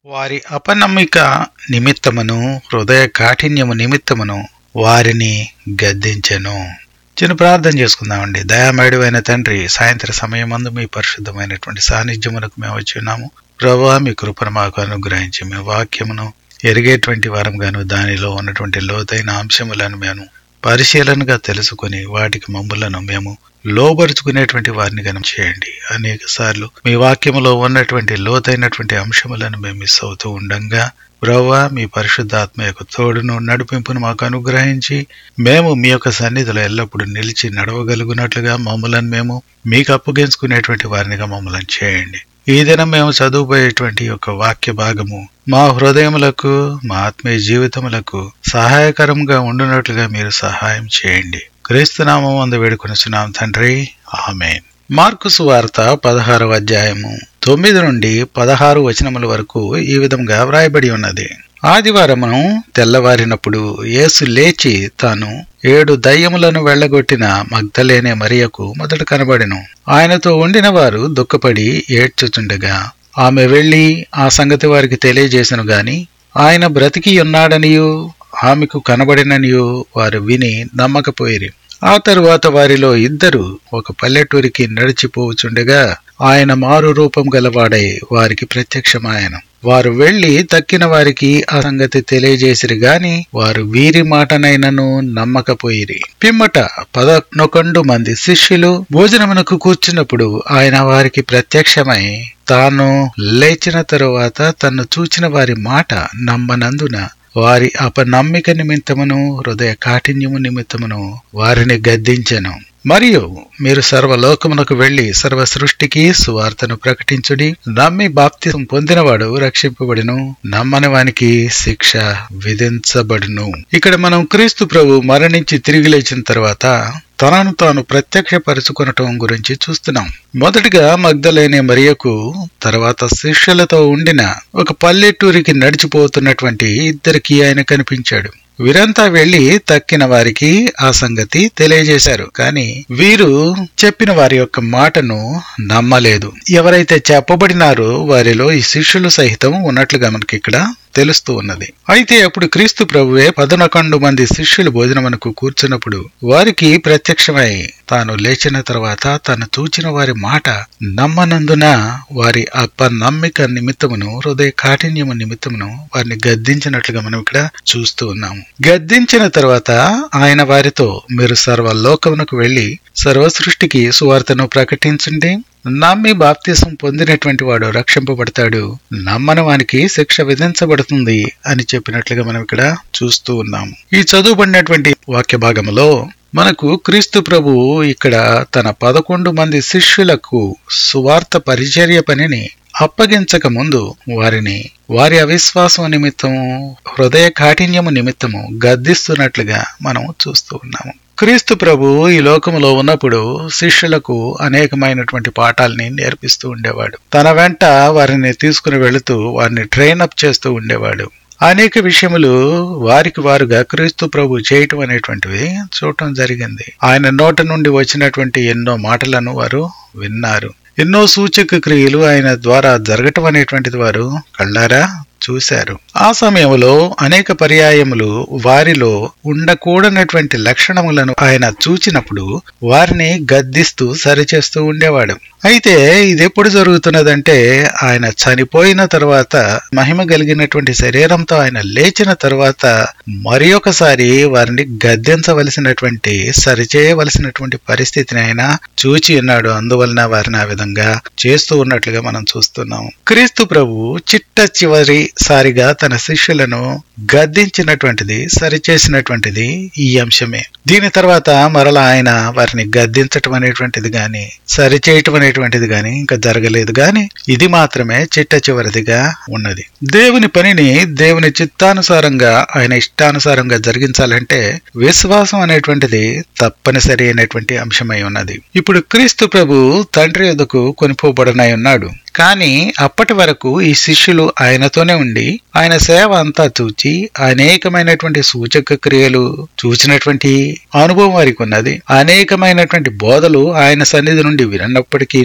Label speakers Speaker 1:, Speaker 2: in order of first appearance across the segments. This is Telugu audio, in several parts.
Speaker 1: వారి అపనమ్మిక నిమిత్తమును హృదయ కాఠిన్యము నిమిత్తమును వారిని గద్దించెను చిన్న ప్రార్థన చేసుకుందామండి దయామేడువైన తండ్రి సాయంత్ర సమయమందు మీ పరిశుద్ధమైనటువంటి సాన్నిధ్యమునకు మేము వచ్చి ఉన్నాము ప్రభా మీ కృపను మాకు అనుగ్రహించి మీ వాక్యమును ఎరిగేటువంటి వారం గాను దానిలో ఉన్నటువంటి లోతైన అంశములను మేము పరిశీలనగా తెలుసుకుని వాటికి మమ్ములను మేము లోబరుచుకునేటువంటి వారిని గనం చేయండి అనేక సార్లు మీ వాక్యములో ఉన్నటువంటి లోతైనటువంటి అంశములను మేము మిస్ అవుతూ ఉండంగా ప్రవ్వా మీ పరిశుద్ధాత్మ యొక్క తోడును నడిపింపును మాకు అనుగ్రహించి మేము మీ యొక్క సన్నిధిలో ఎల్లప్పుడూ నిలిచి నడవగలుగునట్లుగా మమ్మలను మేము మీకు అప్పగించుకునేటువంటి వారినిగా మమ్మల్ని చేయండి ఈ దినం మేము చదువుపోయేటువంటి యొక్క వాక్య భాగము మా హృదయములకు మా ఆత్మీయ జీవితములకు సహాయకరంగా ఉండునట్లుగా మీరు సహాయం చేయండి క్రీస్తునామం అందు వేడుకొనిస్తున్నాం తండ్రి ఆమెన్ మార్కు సువార్త పదహారవ అధ్యాయము తొమ్మిది నుండి పదహారు వచనముల వరకు ఈ విధంగా వ్రాయబడి ఉన్నది ఆదివారమును తెల్లవారినప్పుడు యేసు లేచి తాను ఏడు దయ్యములను వెళ్లగొట్టిన మగ్ధలేనే మరియకు మొదట కనబడెను ఆయనతో ఉండిన వారు దుఃఖపడి ఏడ్చుచుండగా ఆమె వెళ్లి ఆ సంగతి వారికి తెలియజేసను గాని ఆయన బ్రతికి ఉన్నాడనియు ఆమెకు కనబడిననియు వారు విని నమ్మకపోయిరి ఆ తరువాత వారిలో ఇద్దరు ఒక పల్లెటూరికి నడిచిపోవచుండగా ఆయన మారు రూపం గలవాడై వారికి ప్రత్యక్షమాయను వారు వెళ్లి తక్కిన వారికి ఆ సంగతి తెలియజేసిరి గాని వారు వీరి మాటనైనను నమ్మకపోయిరి పిమ్మట పదనొకండు మంది శిష్యులు భోజనమునకు కూర్చున్నప్పుడు ఆయన వారికి ప్రత్యక్షమై తాను లేచిన తరువాత తను చూచిన వారి మాట నమ్మనందున వారి అపనమ్మిక నిమిత్తమును హృదయ కాఠిన్యము నిమిత్తమును వారిని గద్దించెను మరియు మీరు సర్వలోకమునకు వెళ్లి సర్వ సృష్టికి సువార్తను ప్రకటించుడి నమ్మి బాప్తిసం పొందినవాడు రక్షింపబడిను నమ్మని వానికి శిక్ష విధించబడును ఇక్కడ మనం క్రీస్తు ప్రభు మరణించి తిరిగి లేచిన తర్వాత తనను తాను ప్రత్యక్షపరుచుకొనటం గురించి చూస్తున్నాం మొదటిగా మగ్ధలేని మరియకు తర్వాత శిష్యులతో ఉండిన ఒక పల్లెటూరికి నడిచిపోతున్నటువంటి ఇద్దరికి ఆయన కనిపించాడు వీరంతా వెళ్లి తక్కిన వారికి ఆ సంగతి తెలియజేశారు కానీ వీరు చెప్పిన వారి యొక్క మాటను నమ్మలేదు ఎవరైతే చెప్పబడినారో వారిలో ఈ శిష్యులు సహితం ఉన్నట్లుగా మనకి ఇక్కడ తెలుస్తూ ఉన్నది అయితే అప్పుడు క్రీస్తు ప్రభువే పదనకొండు మంది శిష్యులు భోజనమునకు కూర్చున్నప్పుడు వారికి ప్రత్యక్షమై తాను లేచిన తర్వాత తను చూచిన వారి మాట నమ్మనందున వారి అపనమ్మిక నిమిత్తమును హృదయ కాఠిన్యము నిమిత్తమును వారిని గద్దించినట్లుగా మనం ఇక్కడ చూస్తూ ఉన్నాము గద్దించిన తర్వాత ఆయన వారితో మీరు సర్వలోకమునకు వెళ్లి సర్వ సృష్టికి సువార్తను ప్రకటించండి నమ్మి బాప్తిసం పొందినటువంటి వాడు రక్షింపబడతాడు నమ్మని వానికి శిక్ష విధించబడుతుంది అని చెప్పినట్లుగా మనం ఇక్కడ చూస్తూ ఉన్నాము ఈ చదువుబడినటువంటి వాక్య భాగంలో మనకు క్రీస్తు ప్రభు ఇక్కడ తన పదకొండు మంది శిష్యులకు సువార్త పరిచర్య పనిని అప్పగించక ముందు వారిని వారి అవిశ్వాసం నిమిత్తము హృదయ కాఠిన్యము నిమిత్తము గద్దిస్తున్నట్లుగా మనం చూస్తూ ఉన్నాము క్రీస్తు ప్రభు ఈ లోకములో ఉన్నప్పుడు శిష్యులకు అనేకమైనటువంటి పాఠాలని నేర్పిస్తూ ఉండేవాడు తన వెంట వారిని తీసుకుని వెళుతూ వారిని ట్రైన్ అప్ చేస్తూ ఉండేవాడు అనేక విషయములు వారికి వారుగా క్రీస్తు ప్రభు చేయటం అనేటువంటివి చూడటం జరిగింది ఆయన నోట నుండి వచ్చినటువంటి ఎన్నో మాటలను వారు విన్నారు ఎన్నో సూచక క్రియలు ఆయన ద్వారా జరగటం అనేటువంటిది వారు కళ్ళారా చూశారు ఆ సమయంలో అనేక పర్యాయములు వారిలో ఉండకూడనటువంటి లక్షణములను ఆయన చూచినప్పుడు వారిని గద్దిస్తూ సరిచేస్తూ ఉండేవాడు అయితే ఇది ఎప్పుడు జరుగుతున్నదంటే ఆయన చనిపోయిన తర్వాత మహిమ కలిగినటువంటి శరీరంతో ఆయన లేచిన తర్వాత మరి ఒకసారి వారిని గద్దించవలసినటువంటి సరిచేయవలసినటువంటి పరిస్థితిని ఆయన చూచి ఉన్నాడు అందువలన వారిని ఆ విధంగా చేస్తూ ఉన్నట్లుగా మనం చూస్తున్నాం క్రీస్తు ప్రభు చిట్ట చివరి సారిగా తన శిష్యులను గద్దించినటువంటిది సరిచేసినటువంటిది ఈ అంశమే దీని తర్వాత మరలా ఆయన వారిని గద్దించటం అనేటువంటిది గాని సరిచేయటం అనేటువంటిది గాని ఇంకా జరగలేదు గాని ఇది మాత్రమే చిట్ట చివరిదిగా ఉన్నది దేవుని పనిని దేవుని చిత్తానుసారంగా ఆయన ఇష్టానుసారంగా జరిగించాలంటే విశ్వాసం అనేటువంటిది తప్పనిసరి అయినటువంటి అంశమై ఉన్నది ఇప్పుడు క్రీస్తు ప్రభు తండ్రి ఎదుకు కొనిపోబడనై ఉన్నాడు కానీ అప్పటి వరకు ఈ శిష్యులు ఆయనతోనే ఉండి ఆయన సేవ అంతా చూచి అనేకమైనటువంటి సూచక క్రియలు చూసినటువంటి అనుభవం వారికి ఉన్నది అనేకమైనటువంటి బోధలు ఆయన సన్నిధి నుండి వినప్పటికీ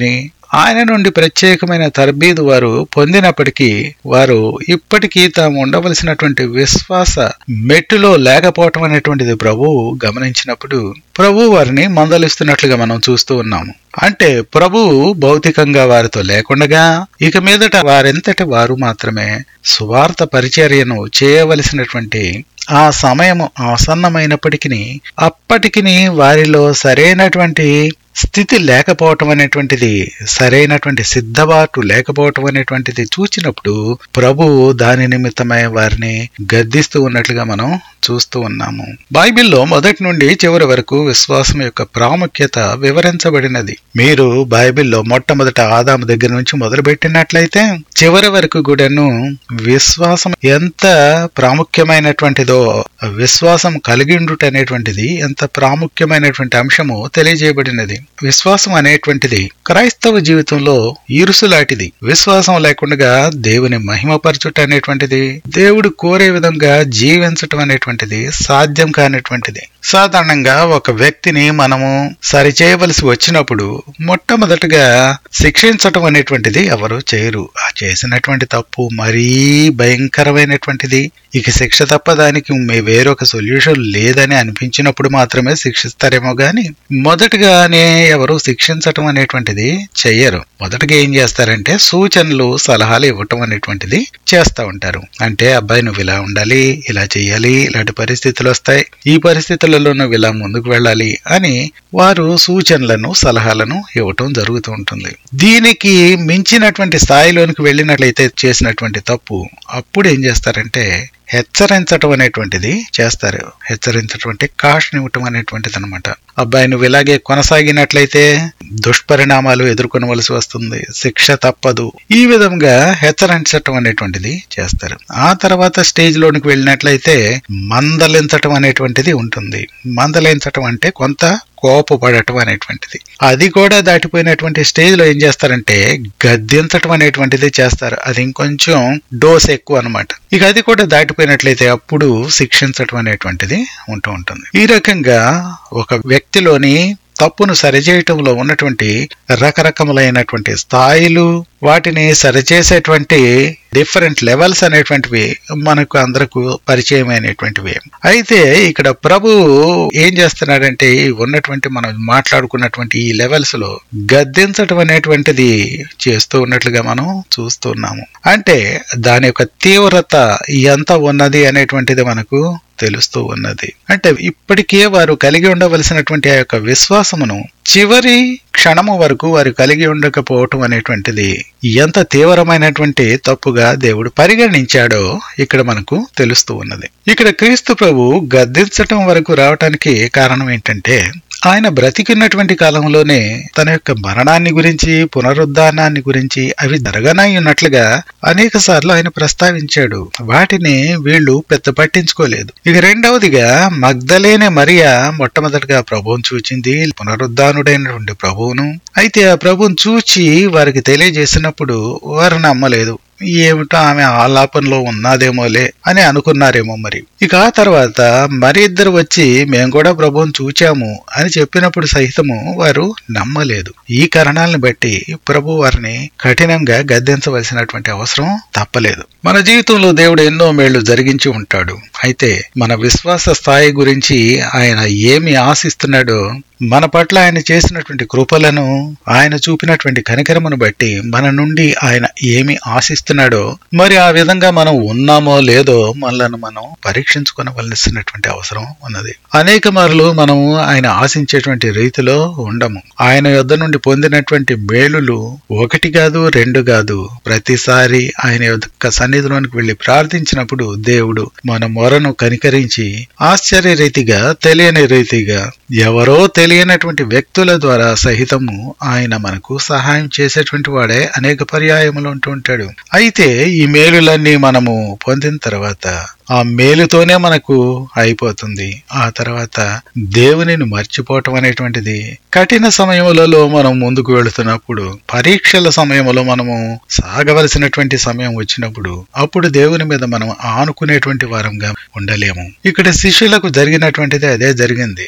Speaker 1: ఆయన నుండి ప్రత్యేకమైన తర్బీదు వారు పొందినప్పటికీ వారు ఇప్పటికీ తాము ఉండవలసినటువంటి విశ్వాస మెట్టులో లేకపోవటం అనేటువంటిది ప్రభువు గమనించినప్పుడు ప్రభు వారిని మందలిస్తున్నట్లుగా మనం చూస్తూ ఉన్నాము అంటే ప్రభువు భౌతికంగా వారితో లేకుండగా ఇక మీదట వారెంతటి వారు మాత్రమే సువార్త పరిచర్యను చేయవలసినటువంటి ఆ సమయము ఆసన్నమైనప్పటికీ అప్పటికి వారిలో సరైనటువంటి స్థితి లేకపోవటం అనేటువంటిది సరైనటువంటి సిద్ధబాటు లేకపోవటం అనేటువంటిది చూచినప్పుడు ప్రభువు దాని నిమిత్తమై వారిని గద్దిస్తూ ఉన్నట్లుగా మనం చూస్తూ ఉన్నాము బైబిల్లో మొదటి నుండి చివరి వరకు విశ్వాసం యొక్క ప్రాముఖ్యత వివరించబడినది మీరు బైబిల్లో మొట్టమొదట ఆదాము దగ్గర నుంచి మొదలుపెట్టినట్లయితే చివరి వరకు కూడాను విశ్వాసం ఎంత ప్రాముఖ్యమైనటువంటిదో విశ్వాసం కలిగిండుట అనేటువంటిది ఎంత ప్రాముఖ్యమైనటువంటి అంశము తెలియజేయబడినది విశ్వాసం అనేటువంటిది క్రైస్తవ జీవితంలో ఇరుసులాంటిది విశ్వాసం లేకుండా దేవుని మహిమపరచుట అనేటువంటిది దేవుడు కోరే విధంగా జీవించటం అనేటువంటిది సాధ్యం కానిటువంటిది సాధారణంగా ఒక వ్యక్తిని మనము సరిచేయవలసి వచ్చినప్పుడు మొట్టమొదటగా శిక్షించటం అనేటువంటిది ఎవరు చేయరు ఆ చేసినటువంటి తప్పు మరీ భయంకరమైనటువంటిది ఇక శిక్ష తప్ప దానికి మే- వేరొక సొల్యూషన్ లేదని అనిపించినప్పుడు మాత్రమే శిక్షిస్తారేమో గాని మొదటగానే ఎవరు శిక్షించటం అనేటువంటిది చెయ్యరు మొదటగా ఏం చేస్తారంటే సూచనలు సలహాలు ఇవ్వటం అనేటువంటిది చేస్తా ఉంటారు అంటే అబ్బాయి నువ్వు ఇలా ఉండాలి ఇలా చెయ్యాలి ఇలాంటి పరిస్థితులు వస్తాయి ఈ పరిస్థితులలో నువ్వు ఇలా ముందుకు వెళ్ళాలి అని వారు సూచనలను సలహాలను ఇవ్వటం జరుగుతూ ఉంటుంది దీనికి మించినటువంటి స్థాయిలోనికి వెళ్ళినట్లయితే చేసినటువంటి తప్పు అప్పుడు ఏం చేస్తారంటే హెచ్చరించటం అనేటువంటిది చేస్తారు హెచ్చరించటం అంటే కాషన్ ఇవ్వటం అనేటువంటిది అనమాట అబ్బాయి నువ్వు ఇలాగే కొనసాగినట్లయితే దుష్పరిణామాలు ఎదుర్కొనవలసి వస్తుంది శిక్ష తప్పదు ఈ విధంగా హెచ్చరించటం అనేటువంటిది చేస్తారు ఆ తర్వాత స్టేజ్ లోనికి వెళ్ళినట్లయితే మందలించటం అనేటువంటిది ఉంటుంది మందలించటం అంటే కొంత కోపపడటం అనేటువంటిది అది కూడా దాటిపోయినటువంటి స్టేజ్ లో ఏం చేస్తారంటే గద్దించటం అనేటువంటిది చేస్తారు అది ఇంకొంచెం డోస్ ఎక్కువ అన్నమాట ఇక అది కూడా దాటిపోయినట్లయితే అప్పుడు శిక్షించటం అనేటువంటిది ఉంటూ ఉంటుంది ఈ రకంగా ఒక వ్యక్తిలోని తప్పును సరిచేయటంలో ఉన్నటువంటి రకరకములైనటువంటి స్థాయిలు వాటిని సరిచేసేటువంటి డిఫరెంట్ లెవెల్స్ అనేటువంటివి మనకు అందరకు పరిచయమైనటువంటివి అయితే ఇక్కడ ప్రభు ఏం చేస్తున్నాడంటే ఈ ఉన్నటువంటి మనం మాట్లాడుకున్నటువంటి ఈ లెవెల్స్ లో గద్దించటం అనేటువంటిది చేస్తూ ఉన్నట్లుగా మనం చూస్తున్నాము అంటే దాని యొక్క తీవ్రత ఎంత ఉన్నది అనేటువంటిది మనకు తెలుస్తూ ఉన్నది అంటే ఇప్పటికే వారు కలిగి ఉండవలసినటువంటి ఆ యొక్క విశ్వాసమును చివరి క్షణము వరకు వారు కలిగి ఉండకపోవటం అనేటువంటిది ఎంత తీవ్రమైనటువంటి తప్పుగా దేవుడు పరిగణించాడో ఇక్కడ మనకు తెలుస్తూ ఉన్నది ఇక్కడ క్రీస్తు ప్రభు గద్దించటం వరకు రావటానికి కారణం ఏంటంటే ఆయన బ్రతికినటువంటి కాలంలోనే తన యొక్క మరణాన్ని గురించి పునరుద్ధానాన్ని గురించి అవి జరగనై ఉన్నట్లుగా అనేక సార్లు ఆయన ప్రస్తావించాడు వాటిని వీళ్ళు పెద్ద పట్టించుకోలేదు ఇక రెండవదిగా మగ్ధలేనే మరియా మొట్టమొదటిగా ప్రభువును చూచింది పునరుద్ధానుడైనటువంటి ప్రభువును అయితే ఆ ప్రభువును చూచి వారికి తెలియజేసినప్పుడు వారు నమ్మలేదు ఏమిటో ఆమె ఆలాపనలో ఉన్నదేమోలే అని అనుకున్నారేమో మరి ఇక ఆ తర్వాత మరి ఇద్దరు వచ్చి మేము కూడా ప్రభువుని చూచాము అని చెప్పినప్పుడు సహితము వారు నమ్మలేదు ఈ కారణాలను బట్టి ప్రభు వారిని కఠినంగా గద్దించవలసినటువంటి అవసరం తప్పలేదు మన జీవితంలో దేవుడు ఎన్నో మేళ్లు జరిగించి ఉంటాడు అయితే మన విశ్వాస స్థాయి గురించి ఆయన ఏమి ఆశిస్తున్నాడో మన పట్ల ఆయన చేసినటువంటి కృపలను ఆయన చూపినటువంటి కనికరమును బట్టి మన నుండి ఆయన ఏమి ఆశిస్తున్నాడో మరి ఆ విధంగా మనం ఉన్నామో లేదో మనలను మనం పరీక్షించుకోవలసినటువంటి అవసరం ఉన్నది అనేక మార్లు మనము ఆయన ఆశించేటువంటి రీతిలో ఉండము ఆయన యొద్ద నుండి పొందినటువంటి మేలులు ఒకటి కాదు రెండు కాదు ప్రతిసారి ఆయన యొక్క సన్నిధిలోనికి వెళ్లి ప్రార్థించినప్పుడు దేవుడు మన మొరను కనికరించి ఆశ్చర్య రీతిగా తెలియని రీతిగా ఎవరో తెలియనటువంటి వ్యక్తుల ద్వారా సహితము ఆయన మనకు సహాయం చేసేటువంటి వాడే అనేక పర్యాయములు ఉంటూ ఉంటాడు అయితే ఈ మేలులన్నీ మనము పొందిన తర్వాత ఆ మేలుతోనే మనకు అయిపోతుంది ఆ తర్వాత దేవునిని మర్చిపోవటం అనేటువంటిది కఠిన సమయములలో మనం ముందుకు వెళుతున్నప్పుడు పరీక్షల సమయంలో మనము సాగవలసినటువంటి సమయం వచ్చినప్పుడు అప్పుడు దేవుని మీద మనం ఆనుకునేటువంటి వారంగా ఉండలేము ఇక్కడ శిష్యులకు జరిగినటువంటిది అదే జరిగింది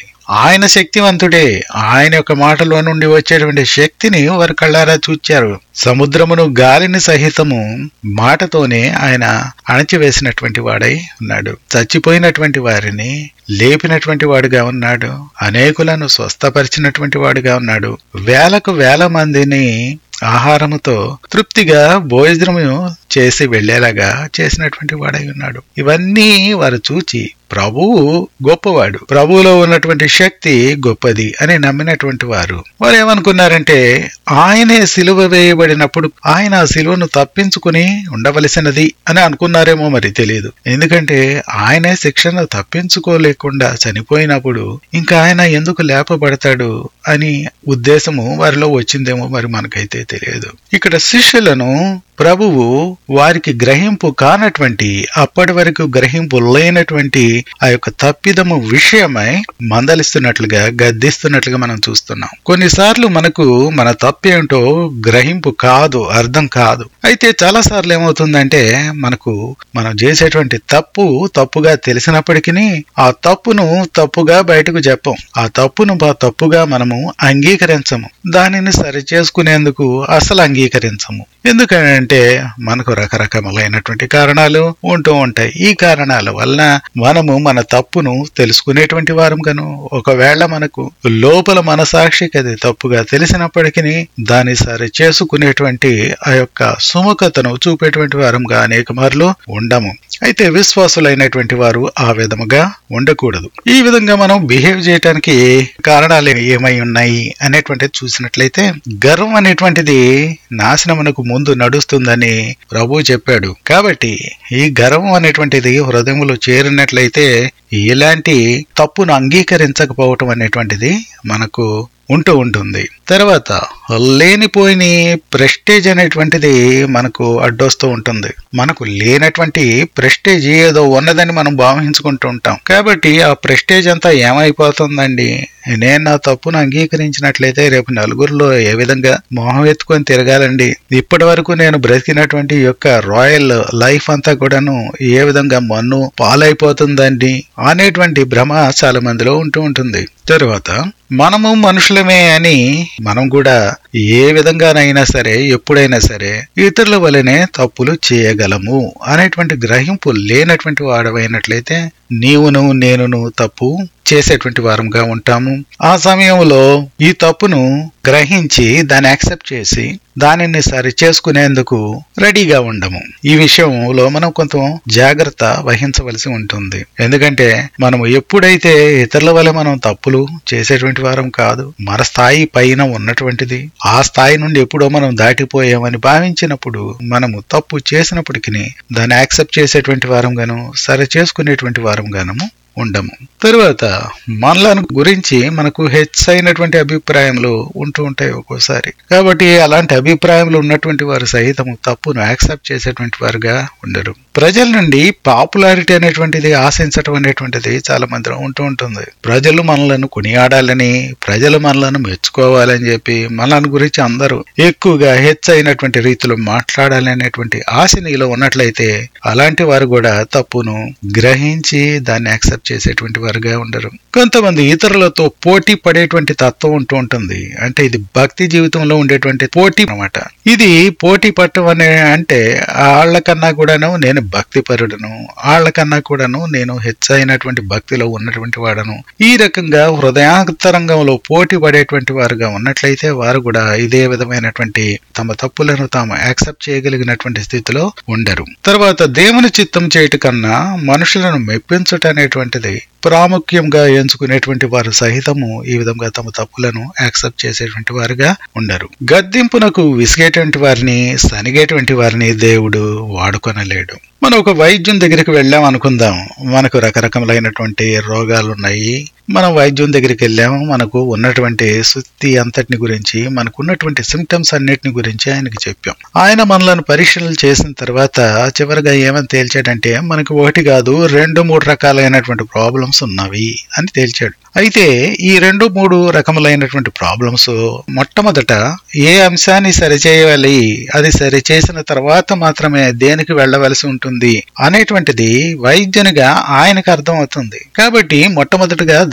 Speaker 1: ఆయన శక్తివంతుడే ఆయన యొక్క మాటలో నుండి వచ్చేటువంటి శక్తిని వారు కళ్ళారా చూచారు సముద్రమును గాలిని సహితము మాటతోనే ఆయన అణచివేసినటువంటి వాడై ఉన్నాడు చచ్చిపోయినటువంటి వారిని లేపినటువంటి వాడుగా ఉన్నాడు అనేకులను స్వస్థపరిచినటువంటి వాడుగా ఉన్నాడు వేలకు వేల మందిని ఆహారముతో తృప్తిగా భోజనము చేసి వెళ్లేలాగా చేసినటువంటి వాడై ఉన్నాడు ఇవన్నీ వారు చూచి ప్రభువు గొప్పవాడు ప్రభువులో ఉన్నటువంటి శక్తి గొప్పది అని నమ్మినటువంటి వారు వారు ఏమనుకున్నారంటే ఆయనే సిలువ వేయబడినప్పుడు ఆయన ఆ సిలువను తప్పించుకుని ఉండవలసినది అని అనుకున్నారేమో మరి తెలియదు ఎందుకంటే ఆయనే శిక్షను తప్పించుకోలేకుండా చనిపోయినప్పుడు ఇంకా ఆయన ఎందుకు లేపబడతాడు అని ఉద్దేశము వారిలో వచ్చిందేమో మరి మనకైతే తెలియదు ఇక్కడ శిష్యులను ప్రభువు వారికి గ్రహింపు కానటువంటి అప్పటి వరకు గ్రహింపు లేనటువంటి ఆ యొక్క తప్పిదము విషయమై మందలిస్తున్నట్లుగా గద్దిస్తున్నట్లుగా మనం చూస్తున్నాం కొన్నిసార్లు మనకు మన తప్పేంటో గ్రహింపు కాదు అర్థం కాదు అయితే చాలా సార్లు ఏమవుతుందంటే మనకు మనం చేసేటువంటి తప్పు తప్పుగా తెలిసినప్పటికీ ఆ తప్పును తప్పుగా బయటకు చెప్పం ఆ తప్పును బా తప్పుగా మనము అంగీకరించము దానిని సరి చేసుకునేందుకు అసలు అంగీకరించము ఎందుకంటే మనకు రకరకములైనటువంటి కారణాలు ఉంటూ ఉంటాయి ఈ కారణాల వలన మనము మన తప్పును తెలుసుకునేటువంటి వారం గను ఒకవేళ మనకు లోపల మనసాక్షికి అది తప్పుగా తెలిసినప్పటికీ దాన్ని సరి చేసుకునేటువంటి ఆ యొక్క సుముఖతను చూపేటువంటి వారంగా అనేక మార్లు ఉండము అయితే విశ్వాసులైనటువంటి వారు ఆ విధముగా ఉండకూడదు ఈ విధంగా మనం బిహేవ్ చేయడానికి కారణాలు ఏమై ఉన్నాయి అనేటువంటిది చూసినట్లయితే గర్వం అనేటువంటిది నాశనమునకు ముందు నడుస్తుందని ప్రభు చెప్పాడు కాబట్టి ఈ గర్వం అనేటువంటిది హృదయములో చేరినట్లయితే ఇలాంటి తప్పును అంగీకరించకపోవటం అనేటువంటిది మనకు ఉంటూ ఉంటుంది తర్వాత లేనిపోయిన ప్రెస్టేజ్ అనేటువంటిది మనకు అడ్డొస్తూ ఉంటుంది మనకు లేనటువంటి ప్రెస్టేజ్ ఏదో ఉన్నదని మనం భావించుకుంటూ ఉంటాం కాబట్టి ఆ ప్రెస్టేజ్ అంతా ఏమైపోతుందండి నేను నా తప్పును అంగీకరించినట్లయితే రేపు నలుగురిలో ఏ విధంగా మొహం ఎత్తుకొని తిరగాలండి ఇప్పటి వరకు నేను బ్రతికినటువంటి యొక్క రాయల్ లైఫ్ అంతా కూడాను ఏ విధంగా మన్ను పాలైపోతుందండి అనేటువంటి భ్రమ చాలా మందిలో ఉంటూ ఉంటుంది తరువాత మనము మనుషులమే అని మనం కూడా ఏ విధంగానైనా సరే ఎప్పుడైనా సరే ఇతరుల వలనే తప్పులు చేయగలము అనేటువంటి గ్రహింపు లేనటువంటి వాడవైనట్లయితే నీవును నేనును తప్పు చేసేటువంటి వారంగా ఉంటాము ఆ సమయంలో ఈ తప్పును గ్రహించి దాన్ని యాక్సెప్ట్ చేసి దానిని సరి చేసుకునేందుకు రెడీగా ఉండము ఈ విషయంలో మనం కొంత జాగ్రత్త వహించవలసి ఉంటుంది ఎందుకంటే మనము ఎప్పుడైతే ఇతరుల వల్ల మనం తప్పులు చేసేటువంటి వారం కాదు మన స్థాయి పైన ఉన్నటువంటిది ఆ స్థాయి నుండి ఎప్పుడో మనం దాటిపోయామని భావించినప్పుడు మనము తప్పు చేసినప్పటికీ దాన్ని యాక్సెప్ట్ చేసేటువంటి వారం గాను సరి చేసుకునేటువంటి వారం గానము ఉండము తరువాత మనలను గురించి మనకు హెచ్చైనటువంటి అభిప్రాయములు ఉంటూ ఉంటాయి ఒక్కోసారి కాబట్టి అలాంటి అభిప్రాయములు ఉన్నటువంటి వారు సహితము తప్పును యాక్సెప్ట్ చేసేటువంటి వారుగా ఉండరు ప్రజల నుండి పాపులారిటీ అనేటువంటిది ఆశించటం అనేటువంటిది చాలా మందిలో ఉంటూ ఉంటుంది ప్రజలు మనలను కొనియాడాలని ప్రజలు మనలను మెచ్చుకోవాలని చెప్పి మనలను గురించి అందరూ ఎక్కువగా హెచ్చైనటువంటి రీతిలో మాట్లాడాలనేటువంటి ఆశ నీలో ఉన్నట్లయితే అలాంటి వారు కూడా తప్పును గ్రహించి దాన్ని యాక్సెప్ట్ చేసేటువంటి వారుగా ఉండరు కొంతమంది ఇతరులతో పోటీ పడేటువంటి తత్వం ఉంటూ ఉంటుంది అంటే ఇది భక్తి జీవితంలో ఉండేటువంటి పోటీ అన్నమాట ఇది పోటీ పట్టం అనే అంటే వాళ్ళకన్నా కూడాను నేను భక్తి పరుడను వాళ్ళకన్నా కూడాను నేను హెచ్చైనటువంటి భక్తిలో ఉన్నటువంటి వాడను ఈ రకంగా హృదయాంతరంగంలో పోటీ పడేటువంటి వారుగా ఉన్నట్లయితే వారు కూడా ఇదే విధమైనటువంటి తమ తప్పులను తాము యాక్సెప్ట్ చేయగలిగినటువంటి స్థితిలో ఉండరు తర్వాత దేవుని చిత్తం చేయట కన్నా మనుషులను మెప్పించుట అనేటువంటిది ప్రాముఖ్యంగా ఎంచుకునేటువంటి వారు సహితము ఈ విధంగా తమ తప్పులను యాక్సెప్ట్ చేసేటువంటి వారుగా ఉండరు గద్దింపునకు విసిగేటువంటి వారిని సనిగేటువంటి వారిని దేవుడు వాడుకొనలేడు మనం ఒక వైద్యం దగ్గరికి వెళ్ళాం అనుకుందాం మనకు రకరకములైనటువంటి రోగాలు ఉన్నాయి మనం వైద్యం దగ్గరికి వెళ్ళాము మనకు ఉన్నటువంటి సుత్తి అంతటిని గురించి మనకు ఉన్నటువంటి సిమ్టమ్స్ అన్నిటిని గురించి ఆయనకి చెప్పాం ఆయన మనలను పరీక్షలు చేసిన తర్వాత చివరిగా ఏమని తేల్చాడంటే మనకు ఒకటి కాదు రెండు మూడు రకాలైనటువంటి ప్రాబ్లమ్స్ ఉన్నవి అని తేల్చాడు అయితే ఈ రెండు మూడు రకములైనటువంటి ప్రాబ్లమ్స్ మొట్టమొదట ఏ అంశాన్ని సరిచేయాలి అది సరిచేసిన తర్వాత మాత్రమే దేనికి వెళ్ళవలసి ఉంటుంది అనేటువంటిది వైద్యునిగా ఆయనకు అర్థం అవుతుంది కాబట్టి మొట్టమొదటిగా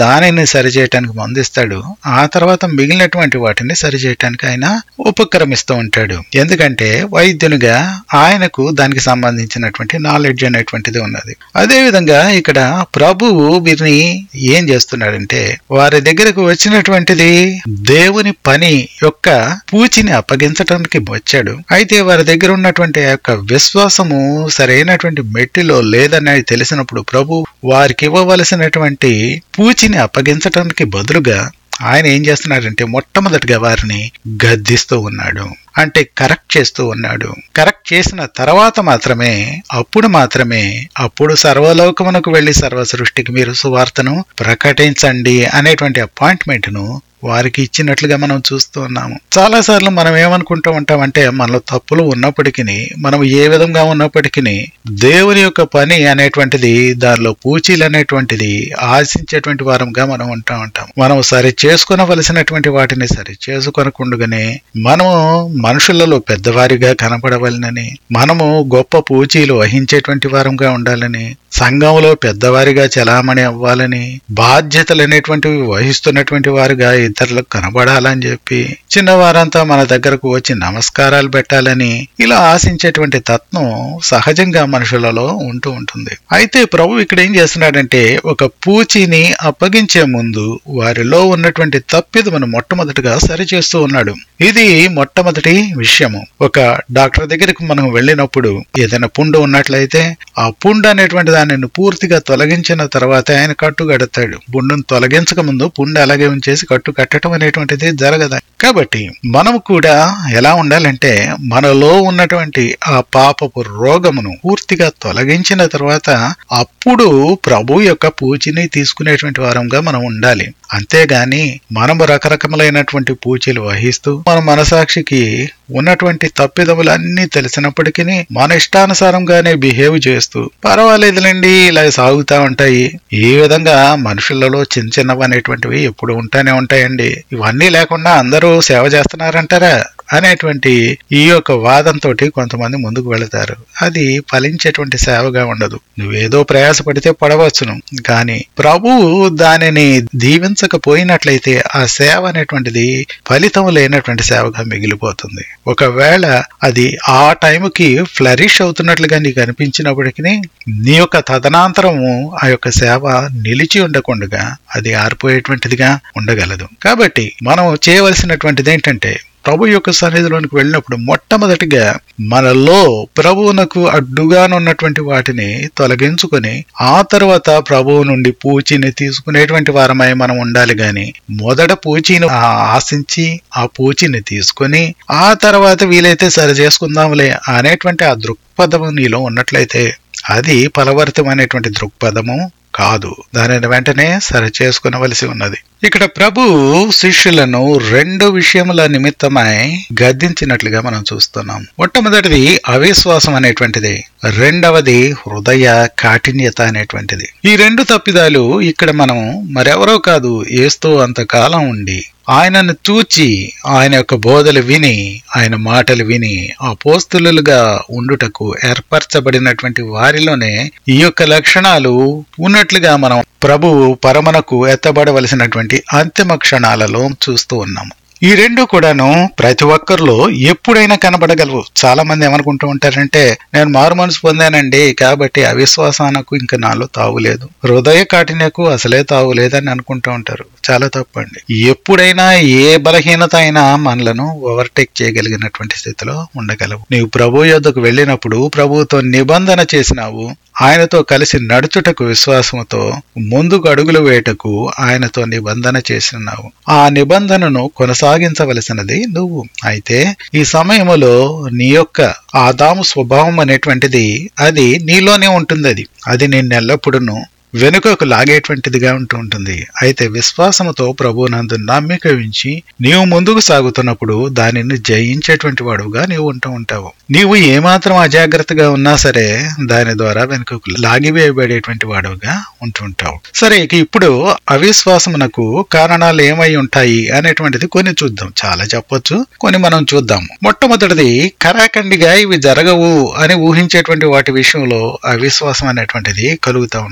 Speaker 1: దానిని సరిచేయటానికి మందిస్తాడు ఆ తర్వాత మిగిలినటువంటి వాటిని సరిచేయటానికి ఆయన ఉపక్రమిస్తూ ఉంటాడు ఎందుకంటే వైద్యునిగా ఆయనకు దానికి సంబంధించినటువంటి నాలెడ్జ్ అనేటువంటిది ఉన్నది అదే విధంగా ఇక్కడ ప్రభువు వీరిని ఏం చేస్తున్నాడంటే వారి దగ్గరకు వచ్చినటువంటిది దేవుని పని యొక్క పూచిని అప్పగించడానికి వచ్చాడు అయితే వారి దగ్గర ఉన్నటువంటి ఆ యొక్క విశ్వాసము సరైనటువంటి మెట్టిలో లేదని తెలిసినప్పుడు ప్రభు వారికి ఇవ్వవలసినటువంటి పూచిని అప్పగించడానికి బదులుగా ఆయన ఏం చేస్తున్నాడంటే మొట్టమొదటిగా వారిని గద్దిస్తూ ఉన్నాడు అంటే కరెక్ట్ చేస్తూ ఉన్నాడు కరెక్ట్ చేసిన తర్వాత మాత్రమే అప్పుడు మాత్రమే అప్పుడు సర్వలోకమునకు వెళ్లి సర్వ సృష్టికి మీరు సువార్తను ప్రకటించండి అనేటువంటి అపాయింట్మెంట్ ను వారికి ఇచ్చినట్లుగా మనం చూస్తూ ఉన్నాము చాలా సార్లు మనం ఏమనుకుంటూ ఉంటామంటే మనలో తప్పులు ఉన్నప్పటికీ మనం ఏ విధంగా ఉన్నప్పటికీ దేవుని యొక్క పని అనేటువంటిది దానిలో పూచీలు అనేటువంటిది ఆశించేటువంటి వారంగా మనం ఉంటా ఉంటాం మనం సరి చేసుకునవలసినటువంటి వాటిని సరి చేసుకొనకుండగానే మనము మనుషులలో పెద్దవారిగా కనపడవలనని మనము గొప్ప పూచీలు వహించేటువంటి వారంగా ఉండాలని సంఘంలో పెద్దవారిగా చలామణి అవ్వాలని బాధ్యతలు అనేటువంటివి వహిస్తున్నటువంటి వారుగా ఇతరులకు కనబడాలని చెప్పి చిన్నవారంతా మన దగ్గరకు వచ్చి నమస్కారాలు పెట్టాలని ఇలా ఆశించేటువంటి తత్వం సహజంగా మనుషులలో ఉంటూ ఉంటుంది అయితే ప్రభు ఇక్కడ ఏం చేస్తున్నాడంటే ఒక పూచిని అప్పగించే ముందు వారిలో ఉన్నటువంటి తప్పిదమును మొట్టమొదటిగా సరిచేస్తూ ఉన్నాడు ఇది మొట్టమొదటి విషయము ఒక డాక్టర్ దగ్గరికి మనం వెళ్ళినప్పుడు ఏదైనా పుండు ఉన్నట్లయితే ఆ పుండు అనేటువంటి దానిని పూర్తిగా తొలగించిన తర్వాత ఆయన కట్టు కడతాడు పుండును తొలగించక ముందు పుండు అలాగే ఉంచేసి కట్టు కట్టడం అనేటువంటిది జరగదు కాబట్టి మనము కూడా ఎలా ఉండాలంటే మనలో ఉన్నటువంటి ఆ పాపపు రోగమును పూర్తిగా తొలగించిన తర్వాత అప్పుడు ప్రభు యొక్క పూచిని తీసుకునేటువంటి వారంగా మనం ఉండాలి అంతేగాని మనము రకరకములైనటువంటి పూచీలు వహిస్తూ మన మనసాక్షికి ఉన్నటువంటి తప్పిదములన్నీ తెలిసినప్పటికీ మన ఇష్టానుసారంగానే బిహేవ్ చేస్తూ పర్వాలేదులేండి ఇలా సాగుతా ఉంటాయి ఈ విధంగా మనుషులలో చిన్న చిన్నవి అనేటువంటివి ఎప్పుడు ఉంటానే ఉంటాయండి ఇవన్నీ లేకుండా అందరూ సేవ చేస్తున్నారంటారా అనేటువంటి ఈ యొక్క వాదంతో కొంతమంది ముందుకు వెళతారు అది ఫలించేటువంటి సేవగా ఉండదు నువ్వేదో ప్రయాసపడితే పడవచ్చును కానీ ప్రభువు దానిని దీవించకపోయినట్లయితే ఆ సేవ అనేటువంటిది ఫలితం లేనటువంటి సేవగా మిగిలిపోతుంది ఒకవేళ అది ఆ టైంకి ఫ్లరిష్ అవుతున్నట్లుగా నీకు అనిపించినప్పటికీ నీ యొక్క తదనంతరము ఆ యొక్క సేవ నిలిచి ఉండకుండా అది ఆరిపోయేటువంటిదిగా ఉండగలదు కాబట్టి మనం చేయవలసినటువంటిది ఏంటంటే ప్రభు యొక్క సన్నిధిలోనికి వెళ్ళినప్పుడు మొట్టమొదటిగా మనలో ప్రభువునకు అడ్డుగానున్నటువంటి వాటిని తొలగించుకొని ఆ తర్వాత ప్రభువు నుండి పూచిని తీసుకునేటువంటి వారమై మనం ఉండాలి గాని మొదట పూచిని ఆశించి ఆ పూచిని తీసుకొని ఆ తర్వాత వీలైతే సరి చేసుకుందాంలే అనేటువంటి ఆ దృక్పథము నీలో ఉన్నట్లయితే అది ఫలవర్తమైనటువంటి దృక్పథము కాదు దానిని వెంటనే సరి చేసుకునవలసి ఉన్నది ఇక్కడ ప్రభు శిష్యులను రెండు విషయముల నిమిత్తమై గద్దించినట్లుగా మనం చూస్తున్నాం మొట్టమొదటిది అవిశ్వాసం అనేటువంటిది రెండవది హృదయ కాఠిన్యత అనేటువంటిది ఈ రెండు తప్పిదాలు ఇక్కడ మనం మరెవరో కాదు ఏస్తూ అంతకాలం ఉండి ఆయనను చూచి ఆయన యొక్క బోధలు విని ఆయన మాటలు విని ఆ పోస్తులుగా ఉండుటకు ఏర్పరచబడినటువంటి వారిలోనే ఈ యొక్క లక్షణాలు ఉన్నట్లుగా మనం ప్రభువు పరమనకు ఎత్తబడవలసినటువంటి అంతిమ క్షణాలలో చూస్తూ ఉన్నాము ఈ రెండు కూడాను ప్రతి ఒక్కరిలో ఎప్పుడైనా కనబడగలవు చాలా మంది ఏమనుకుంటూ ఉంటారంటే నేను మారు మనసు పొందానండి కాబట్టి అవిశ్వాసానికి ఇంకా నాలో తావులేదు హృదయ కాఠిన్యకు అసలే తావులేదని అనుకుంటూ ఉంటారు చాలా తప్పండి ఎప్పుడైనా ఏ బలహీనత అయినా మనలను ఓవర్టేక్ చేయగలిగినటువంటి స్థితిలో ఉండగలవు నీవు ప్రభు యొద్దకు వెళ్ళినప్పుడు ప్రభువుతో నిబంధన చేసినావు ఆయనతో కలిసి నడుచుటకు విశ్వాసముతో ముందుకు అడుగులు వేయటకు ఆయనతో నిబంధన చేసినావు ఆ నిబంధనను కొనసాగించవలసినది నువ్వు అయితే ఈ సమయములో నీ యొక్క ఆదాము స్వభావం అనేటువంటిది అది నీలోనే ఉంటుంది అది అది నిన్నెల్లప్పుడూ వెనుకకు లాగేటువంటిదిగా ఉంటూ ఉంటుంది అయితే విశ్వాసముతో ప్రభునందు నమ్మిక ఉంచి నీవు ముందుకు సాగుతున్నప్పుడు దానిని జయించేటువంటి వాడుగా నీవు ఉంటూ ఉంటావు నీవు ఏమాత్రం అజాగ్రత్తగా ఉన్నా సరే దాని ద్వారా వెనుకకు లాగివేయబడేటువంటి వాడుగా ఉంటుంటావు సరే ఇక ఇప్పుడు అవిశ్వాసమునకు కారణాలు ఏమై ఉంటాయి అనేటువంటిది కొన్ని చూద్దాం చాలా చెప్పొచ్చు కొన్ని మనం చూద్దాం మొట్టమొదటిది కరాఖండిగా ఇవి జరగవు అని ఊహించేటువంటి వాటి విషయంలో అవిశ్వాసం అనేటువంటిది కలుగుతూ ఉంటుంది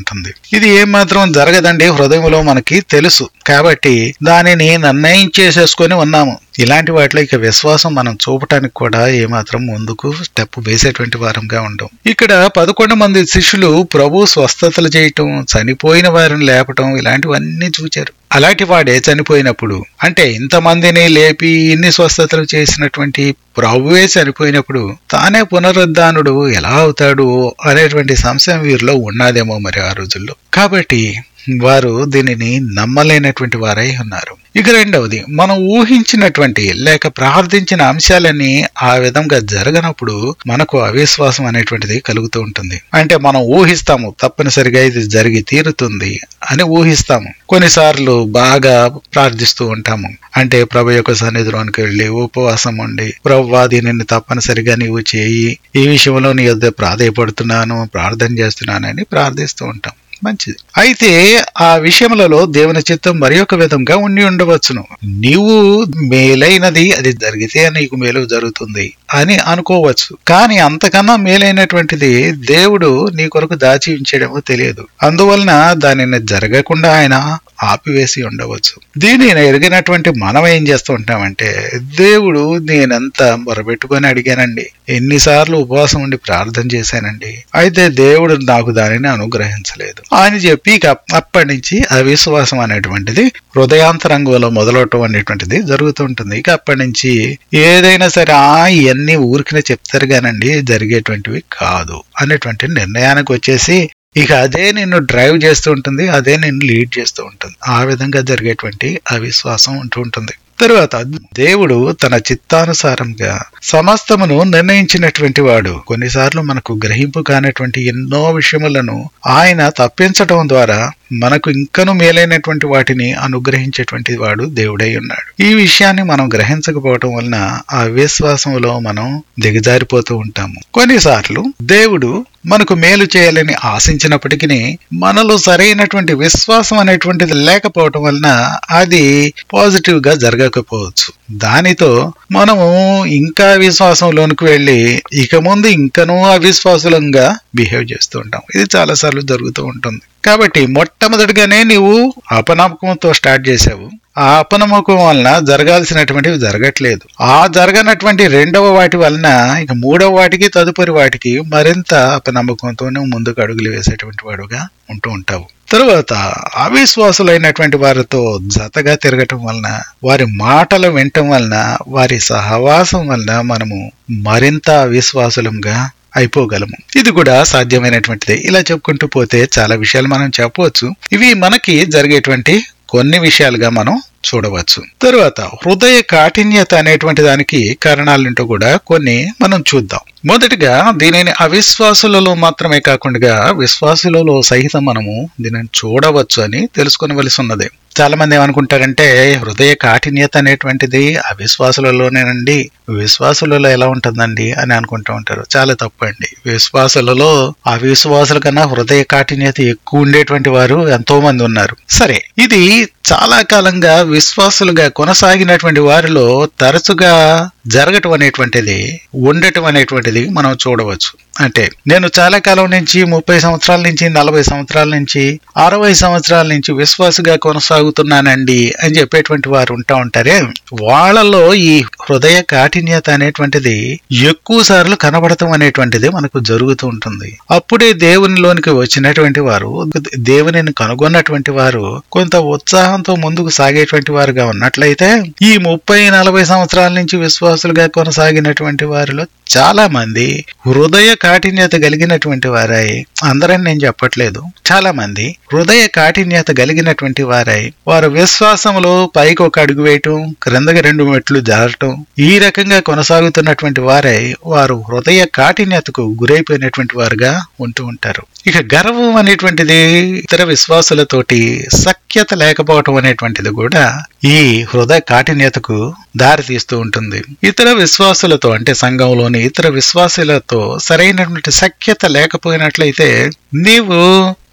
Speaker 1: ఇది ఏమాత్రం జరగదండి హృదయంలో మనకి తెలుసు కాబట్టి దానిని నిర్ణయించేసేసుకొని ఉన్నాము ఇలాంటి వాటిలో ఇక విశ్వాసం మనం చూపటానికి కూడా ఏమాత్రం ముందుకు స్టెప్ వేసేటువంటి వారంగా ఉండం ఇక్కడ పదకొండు మంది శిష్యులు ప్రభు స్వస్థతలు చేయటం చనిపోయిన వారిని లేపటం ఇలాంటివన్నీ చూచారు అలాంటి వాడే చనిపోయినప్పుడు అంటే ఇంతమందిని లేపి ఇన్ని స్వస్థతలు చేసినటువంటి ప్రభువే చనిపోయినప్పుడు తానే పునరుద్ధానుడు ఎలా అవుతాడు అనేటువంటి సంశయం వీరిలో ఉన్నదేమో మరి ఆ రోజుల్లో కాబట్టి వారు దీనిని నమ్మలేనటువంటి వారై ఉన్నారు ఇక రెండవది మనం ఊహించినటువంటి లేక ప్రార్థించిన అంశాలన్నీ ఆ విధంగా జరగనప్పుడు మనకు అవిశ్వాసం అనేటువంటిది కలుగుతూ ఉంటుంది అంటే మనం ఊహిస్తాము తప్పనిసరిగా ఇది జరిగి తీరుతుంది అని ఊహిస్తాము కొన్నిసార్లు బాగా ప్రార్థిస్తూ ఉంటాము అంటే ప్రభు యొక్క సన్నిధిలోనికి వెళ్ళి ఉపవాసం ఉండి ప్రభు దీనిని తప్పనిసరిగా నీవు చేయి ఈ విషయంలో నీ యొద్ద ప్రాధాయపడుతున్నాను ప్రార్థన చేస్తున్నానని ప్రార్థిస్తూ ఉంటాం మంచిది అయితే ఆ విషయములలో దేవుని చిత్తం మరి ఒక విధంగా ఉండి ఉండవచ్చును నీవు మేలైనది అది జరిగితే నీకు మేలు జరుగుతుంది అని అనుకోవచ్చు కానీ అంతకన్నా మేలైనటువంటిది దేవుడు నీ కొరకు దాచి ఉంచడమో తెలియదు అందువలన దానిని జరగకుండా ఆయన ఆపివేసి ఉండవచ్చు దీనిని ఎరిగినటువంటి మనం ఏం చేస్తూ ఉంటామంటే దేవుడు నేనెంత మొరబెట్టుకొని అడిగానండి ఎన్నిసార్లు ఉపవాసం ఉండి ప్రార్థన చేశానండి అయితే దేవుడు నాకు దానిని అనుగ్రహించలేదు అని చెప్పి ఇక అప్పటి నుంచి అవిశ్వాసం అనేటువంటిది హృదయాంతరంగంలో మొదలవటం అనేటువంటిది జరుగుతుంటుంది ఇక అప్పటి నుంచి ఏదైనా సరే ఆ ఇవన్నీ ఊరికినే చెప్తారు కానండి జరిగేటువంటివి కాదు అనేటువంటి నిర్ణయానికి వచ్చేసి ఇక అదే నిన్ను డ్రైవ్ చేస్తూ ఉంటుంది అదే నిన్ను లీడ్ చేస్తూ ఉంటుంది ఆ విధంగా జరిగేటువంటి అవిశ్వాసం ఉంటూ ఉంటుంది తరువాత దేవుడు తన చిత్తానుసారంగా సమస్తమును నిర్ణయించినటువంటి వాడు కొన్నిసార్లు మనకు గ్రహింపు కానటువంటి ఎన్నో విషయములను ఆయన తప్పించటం ద్వారా మనకు ఇంకను మేలైనటువంటి వాటిని అనుగ్రహించేటువంటి వాడు దేవుడై ఉన్నాడు ఈ విషయాన్ని మనం గ్రహించకపోవటం వలన ఆ విశ్వాసంలో మనం దిగజారిపోతూ ఉంటాము కొన్నిసార్లు దేవుడు మనకు మేలు చేయాలని ఆశించినప్పటికీ మనలో సరైనటువంటి విశ్వాసం అనేటువంటిది లేకపోవటం వలన అది పాజిటివ్ గా జరగకపోవచ్చు దానితో మనము ఇంకా విశ్వాసంలోనికి వెళ్ళి ఇక ముందు ఇంకనూ అవిశ్వాసులంగా బిహేవ్ చేస్తూ ఉంటాం ఇది చాలా సార్లు జరుగుతూ ఉంటుంది కాబట్టి మొట్టమొదటిగానే నీవు అపనమ్మకంతో స్టార్ట్ చేసావు ఆ అపనమ్మకం వలన జరగాల్సినటువంటివి జరగట్లేదు ఆ జరగనటువంటి రెండవ వాటి వలన ఇక మూడవ వాటికి తదుపరి వాటికి మరింత అపనమ్మకంతో నువ్వు ముందుకు అడుగులు వేసేటువంటి వాడుగా ఉంటూ ఉంటావు తరువాత అవిశ్వాసులైనటువంటి వారితో జతగా తిరగటం వలన వారి మాటలు వినటం వలన వారి సహవాసం వలన మనము మరింత అవిశ్వాసులంగా అయిపోగలము ఇది కూడా సాధ్యమైనటువంటిదే ఇలా చెప్పుకుంటూ పోతే చాలా విషయాలు మనం చెప్పవచ్చు ఇవి మనకి జరిగేటువంటి కొన్ని విషయాలుగా మనం చూడవచ్చు తరువాత హృదయ కాఠిన్యత అనేటువంటి దానికి కారణాలేంటో కూడా కొన్ని మనం చూద్దాం మొదటిగా దీనిని అవిశ్వాసులలో మాత్రమే కాకుండా విశ్వాసులలో సహితం మనము దీనిని చూడవచ్చు అని తెలుసుకొనవలసి ఉన్నది చాలా మంది ఏమనుకుంటారంటే హృదయ కాఠిన్యత అనేటువంటిది అవిశ్వాసులలోనేనండి విశ్వాసులలో ఎలా ఉంటుందండి అని అనుకుంటూ ఉంటారు చాలా తప్పు అండి విశ్వాసులలో అవిశ్వాసుల కన్నా హృదయ కాఠిన్యత ఎక్కువ ఉండేటువంటి వారు ఎంతో మంది ఉన్నారు సరే ఇది చాలా కాలంగా విశ్వాసులుగా కొనసాగినటువంటి వారిలో తరచుగా జరగటం అనేటువంటిది ఉండటం అనేటువంటిది మనం చూడవచ్చు అంటే నేను చాలా కాలం నుంచి ముప్పై సంవత్సరాల నుంచి నలభై సంవత్సరాల నుంచి అరవై సంవత్సరాల నుంచి విశ్వాసగా కొనసాగుతున్నానండి అని చెప్పేటువంటి వారు ఉంటా ఉంటారే వాళ్ళలో ఈ హృదయ కాఠిన్యత అనేటువంటిది ఎక్కువ సార్లు కనబడటం అనేటువంటిది మనకు జరుగుతూ ఉంటుంది అప్పుడే దేవునిలోనికి వచ్చినటువంటి వారు దేవునిని కనుగొన్నటువంటి వారు కొంత ఉత్సాహంతో ముందుకు సాగేటువంటి వారుగా ఉన్నట్లయితే ఈ ముప్పై నలభై సంవత్సరాల నుంచి విశ్వాసులుగా కొనసాగినటువంటి వారిలో చాలా మంది హృదయ కాఠిన్యత కలిగినటువంటి వారై అందరని నేను చెప్పట్లేదు చాలా మంది హృదయ కాఠిన్యత కలిగినటువంటి వారై వారు విశ్వాసంలో పైకి ఒక అడుగు వేయటం క్రిందకి రెండు మెట్లు జారటం ఈ రకంగా కొనసాగుతున్నటువంటి వారై వారు హృదయ కాఠిన్యతకు గురైపోయినటువంటి వారుగా ఉంటూ ఉంటారు ఇక గర్వం అనేటువంటిది ఇతర విశ్వాసులతోటి సఖ్యత లేకపోవటం అనేటువంటిది కూడా ఈ హృదయ కాఠిన్యతకు దారి తీస్తూ ఉంటుంది ఇతర విశ్వాసులతో అంటే సంఘంలోని ఇతర విశ్వాసులతో సరైనటువంటి సఖ్యత లేకపోయినట్లయితే నీవు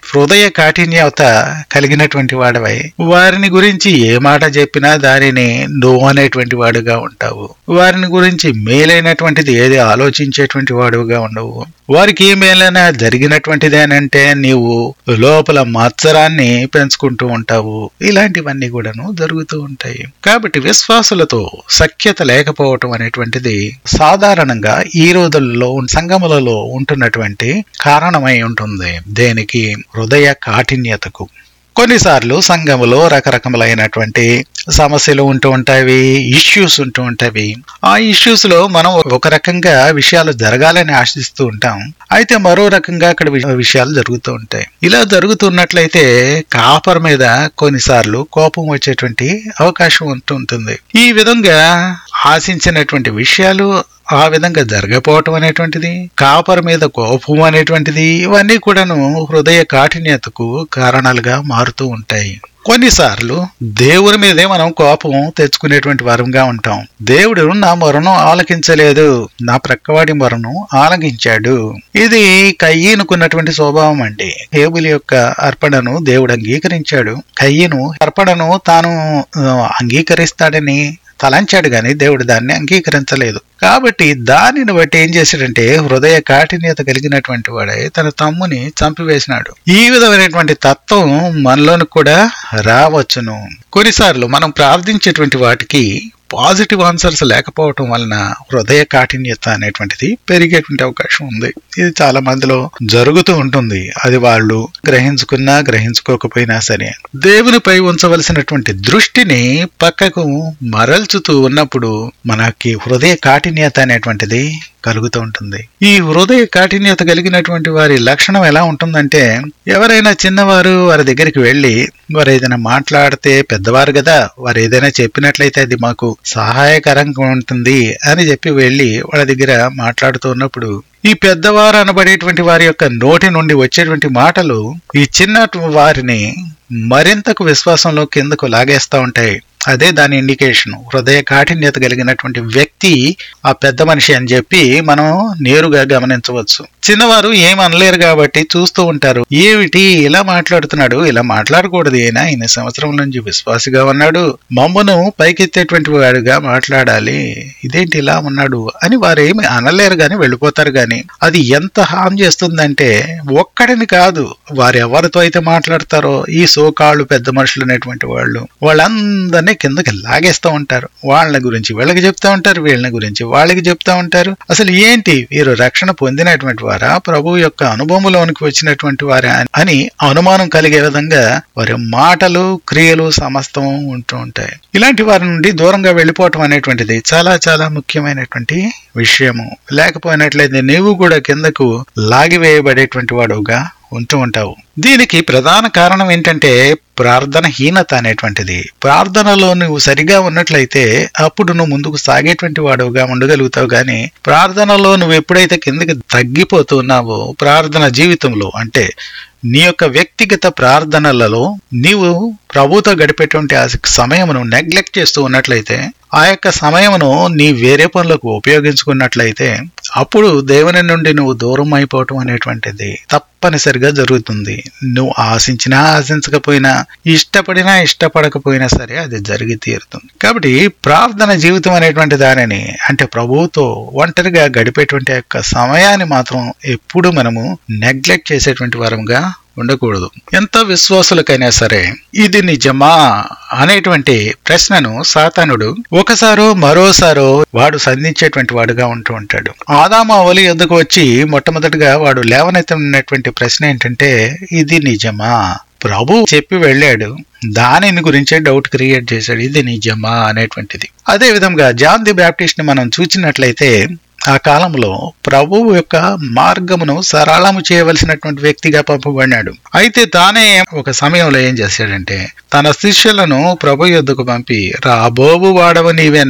Speaker 1: హృదయ కాఠిన్యత కలిగినటువంటి వాడవై వారిని గురించి ఏ మాట చెప్పినా దానిని నో అనేటువంటి వాడుగా ఉంటావు వారిని గురించి మేలైనటువంటిది ఏది ఆలోచించేటువంటి వాడుగా ఉండవు వారికి ఏ మేలైనా జరిగినటువంటిది అని అంటే నీవు లోపల మత్సరాన్ని పెంచుకుంటూ ఉంటావు ఇలాంటివన్నీ కూడాను జరుగుతూ ఉంటాయి కాబట్టి విశ్వాసులతో సఖ్యత లేకపోవటం అనేటువంటిది సాధారణంగా ఈ రోజుల్లో సంగములలో ఉంటున్నటువంటి కారణమై ఉంటుంది దేనికి హృదయ కాఠిన్యతకు కొన్నిసార్లు సంఘములో రకరకములైనటువంటి సమస్యలు ఉంటూ ఉంటాయి ఇష్యూస్ ఉంటూ ఉంటాయి ఆ ఇష్యూస్ లో మనం ఒక రకంగా విషయాలు జరగాలని ఆశిస్తూ ఉంటాం అయితే మరో రకంగా అక్కడ వి- విషయాలు జరుగుతూ ఉంటాయి ఇలా జరుగుతున్నట్లయితే కాపర్ మీద కొన్నిసార్లు కోపం వచ్చేటువంటి అవకాశం ఉంటూ ఉంటుంది ఈ విధంగా ఆశించినటువంటి విషయాలు ఆ విధంగా జరగపోవటం అనేటువంటిది కాపర్ మీద కోపం అనేటువంటిది ఇవన్నీ కూడాను హృదయ కాఠిన్యతకు కారణాలుగా మారుతూ ఉంటాయి కొన్నిసార్లు దేవుని మీదే మనం కోపం తెచ్చుకునేటువంటి వరంగా ఉంటాం దేవుడు నా మొరను ఆలకించలేదు నా ప్రక్కవాడి మొరను ఆలకించాడు ఇది కయ్యనుకున్నటువంటి స్వభావం అండి హేబుల్ యొక్క అర్పణను దేవుడు అంగీకరించాడు కయ్యను అర్పణను తాను ఆ, అంగీకరిస్తాడని తలంచాడు గాని దేవుడు దాన్ని అంగీకరించలేదు కాబట్టి దానిని బట్టి ఏం చేశాడంటే హృదయ కాఠిన్యత కలిగినటువంటి వాడే తన తమ్ముని చంపివేసినాడు ఈ విధమైనటువంటి తత్వం మనలోని కూడా రావచ్చును కొన్నిసార్లు మనం ప్రార్థించేటువంటి వాటికి పాజిటివ్ ఆన్సర్స్ లేకపోవటం వలన హృదయ కాఠిన్యత అనేటువంటిది పెరిగేటువంటి అవకాశం ఉంది ఇది చాలా మందిలో జరుగుతూ ఉంటుంది అది వాళ్ళు గ్రహించుకున్నా గ్రహించుకోకపోయినా సరే దేవునిపై ఉంచవలసినటువంటి దృష్టిని పక్కకు మరల్చుతూ ఉన్నప్పుడు మనకి హృదయ కాఠిన్యత అనేటువంటిది కలుగుతూ ఉంటుంది ఈ హృదయ కాఠిన్యత కలిగినటువంటి వారి లక్షణం ఎలా ఉంటుందంటే ఎవరైనా చిన్నవారు వారి దగ్గరికి వెళ్ళి వారు ఏదైనా మాట్లాడితే పెద్దవారు కదా వారు ఏదైనా చెప్పినట్లయితే అది మాకు సహాయకరంగా ఉంటుంది అని చెప్పి వెళ్ళి వాళ్ళ దగ్గర మాట్లాడుతూ ఉన్నప్పుడు ఈ పెద్దవారు అనబడేటువంటి వారి యొక్క నోటి నుండి వచ్చేటువంటి మాటలు ఈ చిన్న వారిని మరింతకు విశ్వాసంలో కిందకు లాగేస్తా ఉంటాయి అదే దాని ఇండికేషన్ హృదయ కాఠిన్యత కలిగినటువంటి వ్యక్తి ఆ పెద్ద మనిషి అని చెప్పి మనం నేరుగా గమనించవచ్చు చిన్నవారు ఏం అనలేరు కాబట్టి చూస్తూ ఉంటారు ఏమిటి ఇలా మాట్లాడుతున్నాడు ఇలా మాట్లాడకూడదు ఈయన ఇన్ని సంవత్సరం నుంచి విశ్వాసిగా ఉన్నాడు మమ్మను పైకెత్తేటువంటి వాడుగా మాట్లాడాలి ఇదేంటి ఇలా ఉన్నాడు అని వారు ఏమి అనలేరు గాని వెళ్ళిపోతారు గాని అది ఎంత హామ్ చేస్తుందంటే ఒక్కడిని కాదు వారు ఎవరితో అయితే మాట్లాడతారో ఈ సోకాళ్ళు పెద్ద మనుషులు అనేటువంటి వాళ్ళు వాళ్ళందరినీ కిందకి లాగేస్తూ ఉంటారు వాళ్ళ గురించి వీళ్ళకి చెప్తా ఉంటారు వీళ్ళ గురించి వాళ్ళకి చెప్తా ఉంటారు అసలు ఏంటి వీరు రక్షణ పొందినటువంటి వారా ప్రభు యొక్క అనుభవంలోనికి వచ్చినటువంటి వారా అని అనుమానం కలిగే విధంగా వారి మాటలు క్రియలు సమస్తం ఉంటూ ఉంటాయి ఇలాంటి వారి నుండి దూరంగా వెళ్ళిపోవటం అనేటువంటిది చాలా చాలా ముఖ్యమైనటువంటి విషయము లేకపోయినట్లయితే నీవు కూడా కిందకు లాగివేయబడేటువంటి వాడుగా ఉంటూ ఉంటావు దీనికి ప్రధాన కారణం ఏంటంటే ప్రార్థన హీనత అనేటువంటిది ప్రార్థనలో నువ్వు సరిగా ఉన్నట్లయితే అప్పుడు నువ్వు ముందుకు సాగేటువంటి వాడుగా ఉండగలుగుతావు గాని ప్రార్థనలో నువ్వు ఎప్పుడైతే కిందకి తగ్గిపోతున్నావో ప్రార్థన జీవితంలో అంటే నీ యొక్క వ్యక్తిగత ప్రార్థనలలో నీవు ప్రభుతో గడిపేటువంటి ఆ సమయమును నెగ్లెక్ట్ చేస్తూ ఉన్నట్లయితే ఆ యొక్క సమయమును నీ వేరే పనులకు ఉపయోగించుకున్నట్లయితే అప్పుడు దేవుని నుండి నువ్వు దూరం అయిపోవటం అనేటువంటిది తప్పనిసరిగా జరుగుతుంది నువ్వు ఆశించినా ఆశించకపోయినా ఇష్టపడినా ఇష్టపడకపోయినా సరే అది జరిగి తీరుతుంది కాబట్టి ప్రార్థన జీవితం అనేటువంటి దానిని అంటే ప్రభువుతో ఒంటరిగా గడిపేటువంటి ఆ యొక్క సమయాన్ని మాత్రం ఎప్పుడు మనము నెగ్లెక్ట్ చేసేటువంటి వారంగా ఉండకూడదు ఎంత విశ్వాసులకైనా సరే ఇది నిజమా అనేటువంటి ప్రశ్నను సాతానుడు ఒకసారో మరోసారో వాడు సంధించేటువంటి వాడుగా ఉంటూ ఉంటాడు ఆదాము అవలి ఎద్దుకు వచ్చి మొట్టమొదటిగా వాడు లేవనెత్తినటువంటి ప్రశ్న ఏంటంటే ఇది నిజమా ప్రభు చెప్పి వెళ్ళాడు దానిని గురించే డౌట్ క్రియేట్ చేశాడు ఇది నిజమా అనేటువంటిది అదే విధంగా జాన్ ది బ్యాప్టిస్ట్ ని మనం చూచినట్లయితే ఆ కాలంలో ప్రభువు యొక్క మార్గమును సరళము చేయవలసినటువంటి వ్యక్తిగా పంపబడినాడు అయితే తానే ఒక సమయంలో ఏం చేశాడంటే తన శిష్యులను ప్రభు యొద్దకు పంపి రాబోవు వాడవ నీవేనా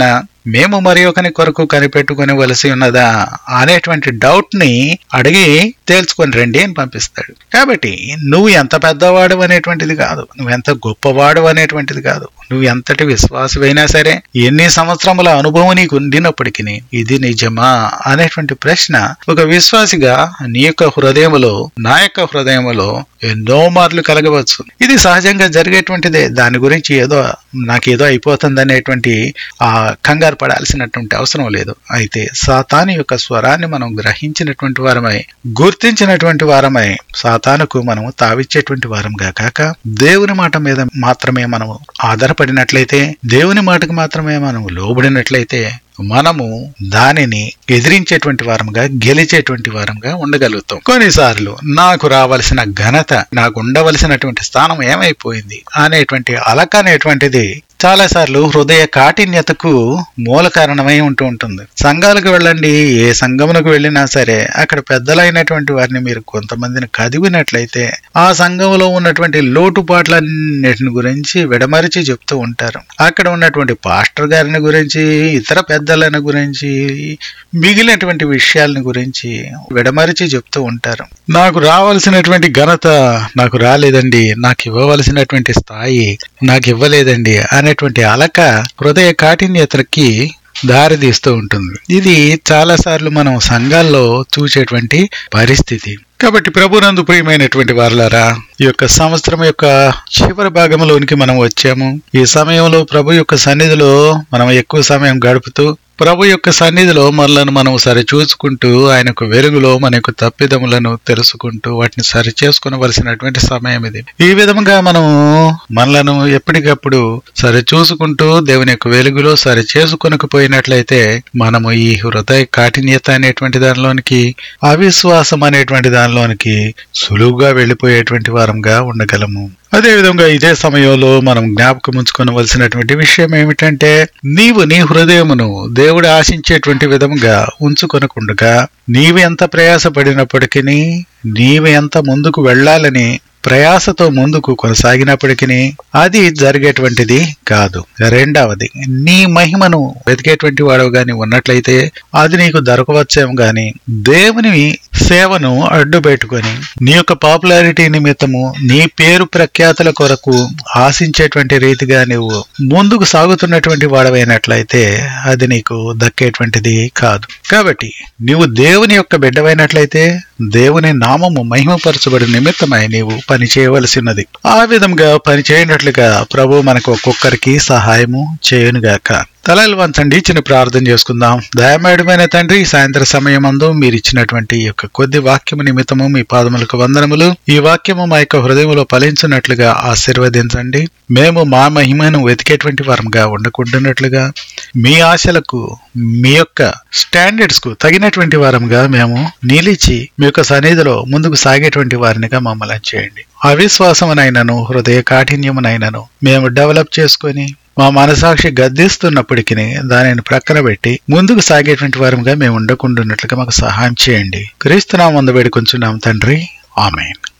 Speaker 1: మేము మరి ఒకని కొరకు కనిపెట్టుకునవలసి ఉన్నదా అనేటువంటి డౌట్ ని అడిగి తేల్చుకొని రండి అని పంపిస్తాడు కాబట్టి నువ్వు ఎంత పెద్దవాడు అనేటువంటిది కాదు నువ్వు ఎంత గొప్పవాడు అనేటువంటిది కాదు నువ్వు ఎంతటి విశ్వాసమైనా సరే ఎన్ని సంవత్సరముల అనుభవం నీకు ఉండినప్పటికీ ఇది నిజమా అనేటువంటి ప్రశ్న ఒక విశ్వాసిగా నీ యొక్క హృదయములో నా యొక్క హృదయములో ఎన్నో మార్లు కలగవచ్చు ఇది సహజంగా జరిగేటువంటిదే దాని గురించి ఏదో నాకేదో అయిపోతుంది అనేటువంటి ఆ కంగారు పడాల్సినటువంటి అవసరం లేదు అయితే సాతాను యొక్క స్వరాన్ని మనం గ్రహించినటువంటి వారమై గుర్తించినటువంటి వారమై సాతానుకు మనము తావిచ్చేటువంటి వారంగా కాక దేవుని మాట మీద మాత్రమే మనము ఆధారపడినట్లయితే దేవుని మాటకు మాత్రమే మనము లోబడినట్లయితే మనము దానిని ఎదిరించేటువంటి వారంగా గెలిచేటువంటి వారంగా ఉండగలుగుతాం కొన్నిసార్లు నాకు రావలసిన ఘనత నాకు ఉండవలసినటువంటి స్థానం ఏమైపోయింది అనేటువంటి అలక అనేటువంటిది చాలా సార్లు హృదయ కాఠిన్యతకు మూల కారణమై ఉంటూ ఉంటుంది సంఘాలకు వెళ్ళండి ఏ సంఘమునకు వెళ్ళినా సరే అక్కడ పెద్దలైనటువంటి వారిని మీరు కొంతమందిని కదివినట్లయితే ఆ సంఘంలో ఉన్నటువంటి లోటుపాట్లన్నిటిని గురించి విడమరిచి చెప్తూ ఉంటారు అక్కడ ఉన్నటువంటి పాస్టర్ గారిని గురించి ఇతర పెద్దలని గురించి మిగిలినటువంటి విషయాలని గురించి విడమరిచి చెప్తూ ఉంటారు నాకు రావాల్సినటువంటి ఘనత నాకు రాలేదండి నాకు ఇవ్వవలసినటువంటి స్థాయి నాకు ఇవ్వలేదండి అనేటువంటి అలక హృదయ కాఠిన్యతకి దారితీస్తూ ఉంటుంది ఇది చాలా సార్లు మనం సంఘాల్లో చూసేటువంటి పరిస్థితి కాబట్టి ప్రభునందు ప్రియమైనటువంటి వారులారా ఈ యొక్క సంవత్సరం యొక్క చివరి భాగంలోనికి మనం వచ్చాము ఈ సమయంలో ప్రభు యొక్క సన్నిధిలో మనం ఎక్కువ సమయం గడుపుతూ ప్రభు యొక్క సన్నిధిలో మనలను మనం సరి చూసుకుంటూ ఆయనకు వెలుగులో మన యొక్క తప్పిదములను తెలుసుకుంటూ వాటిని సరి చేసుకునవలసినటువంటి సమయం ఇది ఈ విధంగా మనం మనలను ఎప్పటికప్పుడు సరి చూసుకుంటూ దేవుని యొక్క వెలుగులో సరి చేసుకొనకపోయినట్లయితే మనము ఈ హృదయ కాఠిన్యత అనేటువంటి దానిలోనికి అవిశ్వాసం అనేటువంటి దానిలోనికి సులువుగా వెళ్ళిపోయేటువంటి వారంగా ఉండగలము అదేవిధంగా ఇదే సమయంలో మనం జ్ఞాపకం ఉంచుకోవలసినటువంటి విషయం ఏమిటంటే నీవు నీ హృదయమును దేవుడు ఆశించేటువంటి విధంగా ఉంచుకొనకుండగా నీవు ఎంత ప్రయాసపడినప్పటికీ నీవు ఎంత ముందుకు వెళ్ళాలని ప్రయాసతో ముందుకు కొనసాగినప్పటికీ అది జరిగేటువంటిది కాదు రెండవది నీ మహిమను వెతికేటువంటి వాడు గాని ఉన్నట్లయితే అది నీకు దొరకవచ్చేమో గాని దేవుని సేవను అడ్డు పెట్టుకొని నీ యొక్క పాపులారిటీ నిమిత్తము నీ పేరు ప్రఖ్యాతుల కొరకు ఆశించేటువంటి రీతిగా నువ్వు ముందుకు సాగుతున్నటువంటి వాడవైనట్లయితే అది నీకు దక్కేటువంటిది కాదు కాబట్టి నీవు దేవుని యొక్క బిడ్డవైనట్లయితే దేవుని నామము మహిమపరచబడి నిమిత్తమై నీవు పని చేయవలసినది ఆ విధంగా పని చేయనట్లుగా ప్రభు మనకు ఒక్కొక్కరికి సహాయము చేయునుగాక తలలు వంచండి చిన్న ప్రార్థన చేసుకుందాం దయమేడమైన తండ్రి ఈ సాయంత్ర సమయమందు మీరు ఇచ్చినటువంటి ఈ యొక్క కొద్ది వాక్యము నిమిత్తము మీ పాదములకు వందనములు ఈ వాక్యము మా యొక్క హృదయములో ఫలించినట్లుగా ఆశీర్వదించండి మేము మా మహిమను వెతికేటువంటి వారంగా ఉండకుండానట్లుగా మీ ఆశలకు మీ యొక్క స్టాండర్డ్స్ కు తగినటువంటి వారంగా మేము నిలిచి మీ యొక్క సన్నిధిలో ముందుకు సాగేటువంటి వారినిగా మమ్మల్ని చేయండి అవిశ్వాసమునైనను హృదయ కాఠిన్యమునైనను మేము డెవలప్ చేసుకొని మా మనసాక్షి గద్దిస్తున్నప్పటికీ దానిని ప్రక్కన పెట్టి ముందుకు సాగేటువంటి వారంగా మేము ఉండకుండా మాకు సహాయం చేయండి క్రీస్తునామందు వేడుకొంచున్నాం తండ్రి ఆమెన్